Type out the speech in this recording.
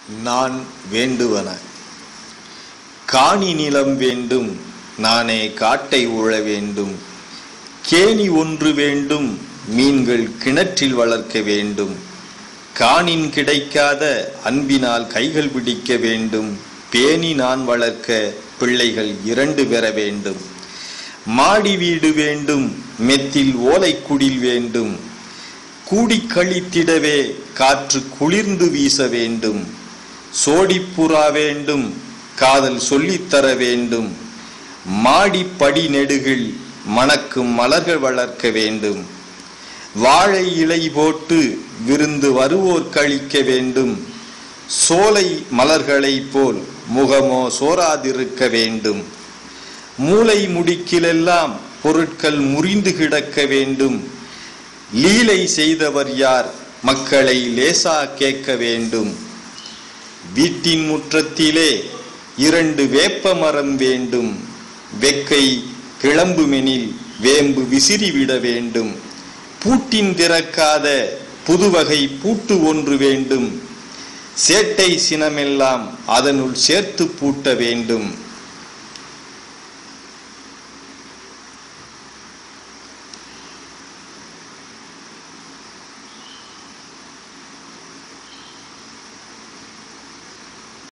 நான் வேண்டுவன காணி நிலம் வேண்டும் நானே காட்டை உழ வேண்டும் கேணி ஒன்று வேண்டும் மீன்கள் கிணற்றில் வளர்க்க வேண்டும் காணின் கிடைக்காத அன்பினால் கைகள் பிடிக்க வேண்டும் பேணி நான் வளர்க்க பிள்ளைகள் இரண்டு பெற வேண்டும் மாடி வீடு வேண்டும் மெத்தில் ஓலைக்குடில் வேண்டும் கூடி கழித்திடவே காற்று குளிர்ந்து வீச வேண்டும் சோடிப்புறா வேண்டும் காதல் சொல்லித்தர வேண்டும் மாடி படி நெடுகில் மணக்கும் மலர்கள் வளர்க்க வேண்டும் வாழை இலை போட்டு விருந்து வருவோர் கழிக்க வேண்டும் சோலை மலர்களைப் போல் முகமோ சோராதிருக்க வேண்டும் மூளை முடுக்கிலெல்லாம் பொருட்கள் முறிந்து கிடக்க வேண்டும் லீலை செய்தவர் யார் மக்களை லேசா கேட்க வேண்டும் வீட்டின் முற்றத்திலே இரண்டு வேப்ப மரம் வேண்டும் வெக்கை கிளம்புமெனில் வேம்பு விசிறிவிட வேண்டும் பூட்டின் திறக்காத புதுவகை பூட்டு ஒன்று வேண்டும் சேட்டை சினமெல்லாம் அதனுள் சேர்த்து பூட்ட வேண்டும்